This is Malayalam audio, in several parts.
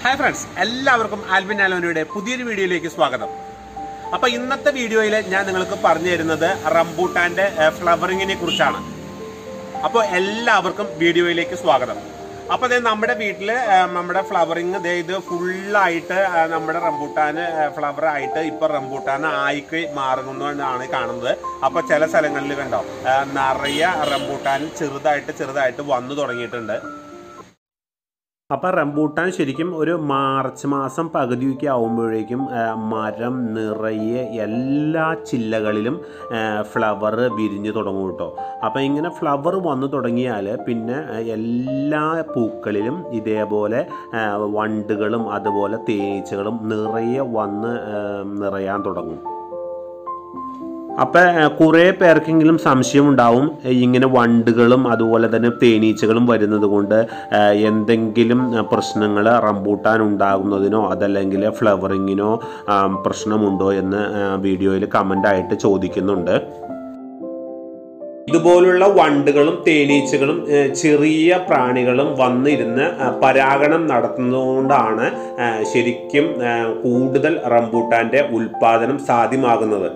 ഹായ് ഫ്രണ്ട്സ് എല്ലാവർക്കും ആൽബിൻ ആലോനയുടെ പുതിയൊരു വീഡിയോയിലേക്ക് സ്വാഗതം അപ്പൊ ഇന്നത്തെ വീഡിയോയിൽ ഞാൻ നിങ്ങൾക്ക് പറഞ്ഞു തരുന്നത് റംബൂട്ടാന്റെ ഫ്ലവറിങ്ങിനെ കുറിച്ചാണ് അപ്പോൾ എല്ലാവർക്കും വീഡിയോയിലേക്ക് സ്വാഗതം അപ്പോൾ ദേ നമ്മുടെ വീട്ടിൽ നമ്മുടെ ഫ്ലവറിങ് ദേ ഇത് ഫുള്ളായിട്ട് നമ്മുടെ റംബൂട്ടാന് ഫ്ലവർ ആയിട്ട് ഇപ്പൊ റംബൂട്ടാൻ ആയിക്ക് മാറുന്നതാണ് കാണുന്നത് അപ്പോൾ ചില സ്ഥലങ്ങളിൽ കണ്ടോ ആ, നിറയെ റംബൂട്ടാൻ ചെറുതായിട്ട് ചെറുതായിട്ട് വന്നു തുടങ്ങിയിട്ടുണ്ട് അപ്പം റംബൂട്ടാൻ ശരിക്കും ഒരു മാർച്ച് മാസം പകുതിയൊക്കെ ആവുമ്പോഴേക്കും ആ, മരം നിറയെ എല്ലാ ചില്ലകളിലും ഫ്ലവർ വിരിഞ്ഞു തുടങ്ങും കേട്ടോ അപ്പം ഇങ്ങനെ ഫ്ലവർ വന്നു തുടങ്ങിയാൽ പിന്നെ ആ, എല്ലാ പൂക്കളിലും ഇതേപോലെ ആ, വണ്ടുകളും അതുപോലെ തേനീച്ചകളും നിറയെ വന്ന് ആ, നിറയാൻ തുടങ്ങും അപ്പം കുറേ പേർക്കെങ്കിലും സംശയമുണ്ടാവും ഏഹ് ഇങ്ങനെ വണ്ടുകളും അതുപോലെ തന്നെ തേനീച്ചകളും വരുന്നത് കൊണ്ട് ഏഹ് എന്തെങ്കിലും പ്രശ്നങ്ങൾ റംബൂട്ടാൻ ഉണ്ടാകുന്നതിനോ അതല്ലെങ്കിൽ ഫ്ലവറിങ്ങിനോ ആം, പ്രശ്നമുണ്ടോ എന്ന് ഏഹ് വീഡിയോയിൽ കമൻ്റായിട്ട് ചോദിക്കുന്നുണ്ട് ഇതുപോലുള്ള വണ്ടുകളും തേനീച്ചകളും ഏഹ് ചെറിയ പ്രാണികളും വന്നിരുന്ന് ഏഹ് പരാഗണം നടത്തുന്നതുകൊണ്ടാണ് ഏഹ് ശരിക്കും ഏഹ് കൂടുതൽ റംബൂട്ടാൻ്റെ ഉൽപ്പാദനം സാധ്യമാകുന്നത്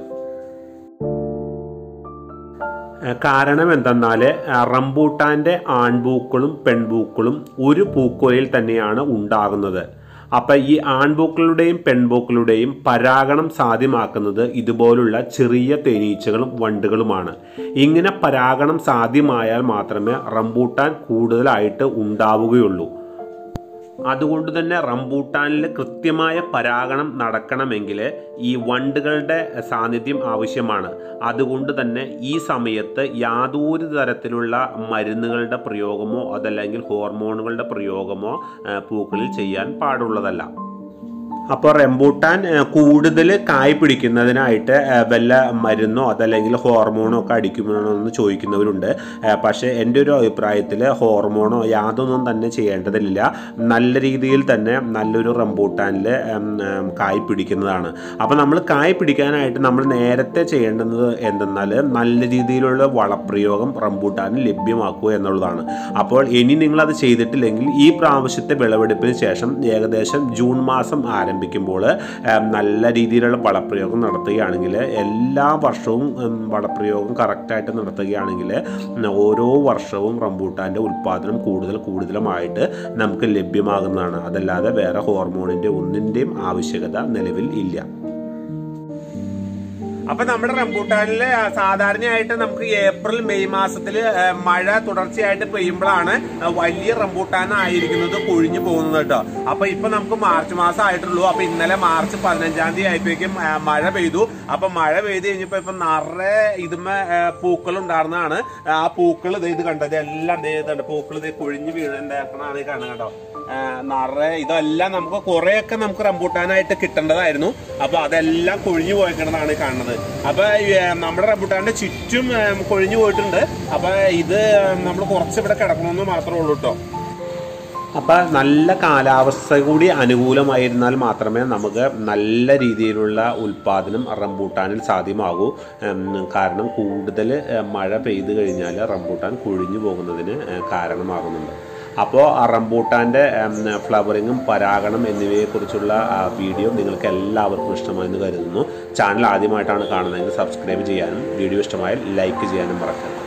ഏഹ് കാരണം എന്തെന്നാൽ റംബൂട്ടാൻ്റെ ആൺപൂക്കളും പെൺപൂക്കളും ഒരു പൂക്കുലയിൽ തന്നെയാണ് ഉണ്ടാകുന്നത് അപ്പം ഈ ആൺപൂക്കളുടെയും പെൺപൂക്കളുടെയും പരാഗണം സാധ്യമാക്കുന്നത് ഇതുപോലുള്ള ചെറിയ തേനീച്ചകളും വണ്ടുകളുമാണ് ഇങ്ങനെ പരാഗണം സാധ്യമായാൽ മാത്രമേ റംബൂട്ടാൻ കൂടുതലായിട്ട് ഉണ്ടാവുകയുള്ളൂ അതുകൊണ്ട് തന്നെ റംബൂട്ടാനിൽ കൃത്യമായ പരാഗണം നടക്കണമെങ്കിൽ ഈ വണ്ടുകളുടെ സാന്നിധ്യം ആവശ്യമാണ് അതുകൊണ്ട് തന്നെ ഈ സമയത്ത് യാതൊരു തരത്തിലുള്ള മരുന്നുകളുടെ പ്രയോഗമോ അതല്ലെങ്കിൽ ഹോർമോണുകളുടെ പ്രയോഗമോ ആ, പൂക്കളിൽ ചെയ്യാൻ പാടുള്ളതല്ല അപ്പോൾ റംബൂട്ടാൻ ഏഹ്, കൂടുതൽ കായ് പിടിക്കുന്നതിനായിട്ട് ഏഹ്, വല്ല മരുന്നോ അതല്ലെങ്കിൽ ഹോർമോണോ ഒക്കെ അടിക്കുമോ എന്ന് ചോദിക്കുന്നവരുണ്ട് ഏഹ്, പക്ഷേ എൻ്റെ ഒരു അഭിപ്രായത്തിൽ ഹോർമോണോ യാതൊന്നും തന്നെ ചെയ്യേണ്ടതില്ല നല്ല രീതിയിൽ തന്നെ നല്ലൊരു റംബൂട്ടാനിൽ കായ് പിടിക്കുന്നതാണ് അപ്പോൾ നമ്മൾ കായ് പിടിക്കാനായിട്ട് നമ്മൾ നേരത്തെ ചെയ്യേണ്ടത് എന്തെന്നാൽ നല്ല രീതിയിലുള്ള വളപ്രയോഗം റംബൂട്ടാനിൽ ലഭ്യമാക്കുക എന്നുള്ളതാണ് അപ്പോൾ ഇനി നിങ്ങളത് ചെയ്തിട്ടില്ലെങ്കിൽ ഈ പ്രാവശ്യത്തെ വിളവെടുപ്പിന് ശേഷം ഏകദേശം ജൂൺ മാസം ആരംഭിക്കുമ്പോൾ ഏം, നല്ല രീതിയിലുള്ള വളപ്രയോഗം നടത്തുകയാണെങ്കിൽ എല്ലാ വർഷവും ഉം, വളപ്രയോഗം കറക്റ്റായിട്ട് നടത്തുകയാണെങ്കിൽ ഉം, ഓരോ വർഷവും റംബൂട്ടാൻ്റെ ഉൽപ്പാദനം കൂടുതൽ കൂടുതലുമായിട്ട് നമുക്ക് ലഭ്യമാകുന്നതാണ് അതല്ലാതെ വേറെ ഹോർമോണിൻ്റെ ഒന്നിൻ്റെയും ആവശ്യകത നിലവിൽ ഇല്ല അപ്പൊ നമ്മുടെ റംബൂട്ടാനില് സാധാരണയായിട്ട് നമുക്ക് ഏപ്രിൽ മെയ് മാസത്തില് ആ, മഴ തുടർച്ചയായിട്ട് പെയ്യുമ്പോഴാണ് ആ, വലിയ റംബൂട്ടാൻ ആയിരിക്കുന്നത് കൊഴിഞ്ഞു പോകുന്നത് കേട്ടോ അപ്പൊ ഇപ്പൊ നമുക്ക് മാർച്ച് മാസം ആയിട്ടുള്ളൂ അപ്പൊ ഇന്നലെ മാർച്ച് പതിനഞ്ചാം തീയതി ആയപ്പോഴേക്കും ആ, മഴ പെയ്തു അപ്പൊ മഴ പെയ്ത് കഴിഞ്ഞപ്പോ ഇപ്പൊ നിറയെ ഇതുമേ പൂക്കൾ ഉണ്ടായിരുന്നതാണ് ആ പൂക്കൾ ഇത് ഇത് കണ്ടത് എല്ലാം ദേ ഇതുണ്ട് പൂക്കൾ ഇത് കൊഴിഞ്ഞു വീഴുന്നതാണ് ഈ കാണുന്നത് കേട്ടോ നിറയെ ഇതെല്ലാം നമുക്ക് കുറെയൊക്കെ നമുക്ക് റംബൂട്ടാനായിട്ട് കിട്ടേണ്ടതായിരുന്നു അപ്പൊ അതെല്ലാം കൊഴിഞ്ഞു പോയിക്കുന്നതാണ് ഈ കാണുന്നത് അപ്പൊ ഈ, ഏ, നമ്മുടെ റംബൂട്ടാന്റെ ചുറ്റും ഏ, കൊഴിഞ്ഞു പോയിട്ടുണ്ട് അപ്പൊ ഇത് നമ്മൾ കുറച്ച് ഇവിടെ കിടക്കണമെന്ന് മാത്രമേ ഉള്ളൂ കേട്ടോ അപ്പം നല്ല കാലാവസ്ഥ കൂടി അനുകൂലമായിരുന്നാൽ മാത്രമേ നമുക്ക് നല്ല രീതിയിലുള്ള ഉൽപ്പാദനം റംബൂട്ടാനിൽ സാധ്യമാകൂ ഉം, കാരണം കൂടുതൽ ഏ, മഴ പെയ്തു കഴിഞ്ഞാൽ റംബൂട്ടാൻ കൊഴിഞ്ഞു പോകുന്നതിന് ഏ, കാരണമാകുന്നുണ്ട് അപ്പോൾ റംബൂട്ടാൻ്റെ ഫ്ലവറിങ്ങും പരാഗണം എന്നിവയെക്കുറിച്ചുള്ള ആ, വീഡിയോ നിങ്ങൾക്ക് എല്ലാവർക്കും ഇഷ്ടമായെന്ന് കരുതുന്നു ചാനൽ ആദ്യമായിട്ടാണ് കാണുന്നതെങ്കിൽ സബ്സ്ക്രൈബ് ചെയ്യാനും വീഡിയോ ഇഷ്ടമായാൽ ലൈക്ക് ചെയ്യാനും മറക്കരുത്